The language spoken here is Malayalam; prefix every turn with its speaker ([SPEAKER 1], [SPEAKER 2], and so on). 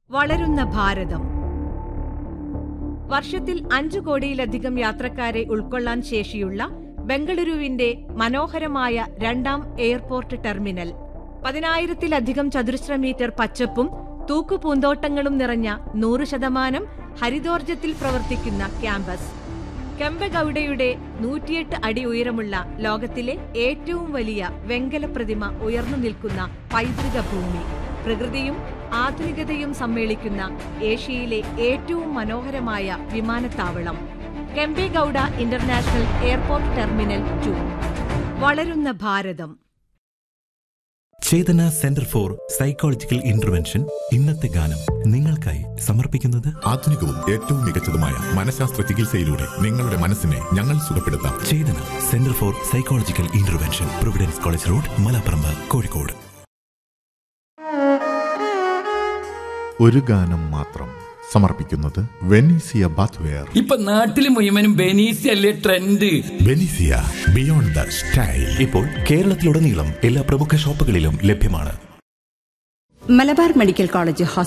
[SPEAKER 1] വളരുന്ന ഭാരതം വർഷത്തിൽ അഞ്ചു കോടിയിലധികം യാത്രക്കാരെ ഉൾക്കൊള്ളാൻ ശേഷിയുള്ള ബംഗളൂരുവിന്റെ മനോഹരമായ രണ്ടാം എയർപോർട്ട് ടെർമിനൽ പതിനായിരത്തിലധികം ചതുരശ്ര മീറ്റർ പച്ചപ്പും തൂക്കുപൂന്തോട്ടങ്ങളും നിറഞ്ഞ നൂറ് ശതമാനം ഹരിതോർജത്തിൽ പ്രവർത്തിക്കുന്ന ക്യാമ്പസ് കെമ്പഗൌഡയുടെ നൂറ്റിയെട്ട് അടി ഉയരമുള്ള ലോകത്തിലെ ഏറ്റവും വലിയ വെങ്കല പ്രതിമ ഉയർന്നു നിൽക്കുന്ന പൈതൃക ഭൂമി പ്രകൃതിയും ആധുനികതയും സമ്മേളിക്കുന്ന ഏഷ്യയിലെ ഏറ്റവും മനോഹരമായ വിമാനത്താവളം Kempegowda international airport terminal two വളരുന്ന ഭാരതം
[SPEAKER 2] Chetana centre for psychological intervention ഇന്നത്തെ ഗാനം നിങ്ങൾക്കായി സമർപ്പിക്കുന്നത്
[SPEAKER 3] ആധുനികവും ഏറ്റവും മികച്ചതുമായ മനഃശാസ്ത്ര ചികിത്സയിലൂടെ നിങ്ങളുടെ മനസ്സിനെ ഞങ്ങൾ സുഖപ്പെടുത്താം
[SPEAKER 2] Chetana centre for psychological intervention providence college road Malaparamba Kozhikode
[SPEAKER 3] ഒരു ഗാനം മാത്രം സമർപ്പിക്കുന്നത് വെനീസിയ ബാത്ത്വെയർ
[SPEAKER 4] ഇപ്പൊ നാട്ടില് മുഴുവനും ബെനീസി അല്ലേ trend
[SPEAKER 3] Venezia beyond the style
[SPEAKER 2] ഇപ്പോൾ കേരളത്തിലുടനീളം എല്ലാ പ്രമുഖ ഷോപ്പുകളിലും ലഭ്യമാണ്
[SPEAKER 5] മലബാർ മെഡിക്കൽ കോളേജ്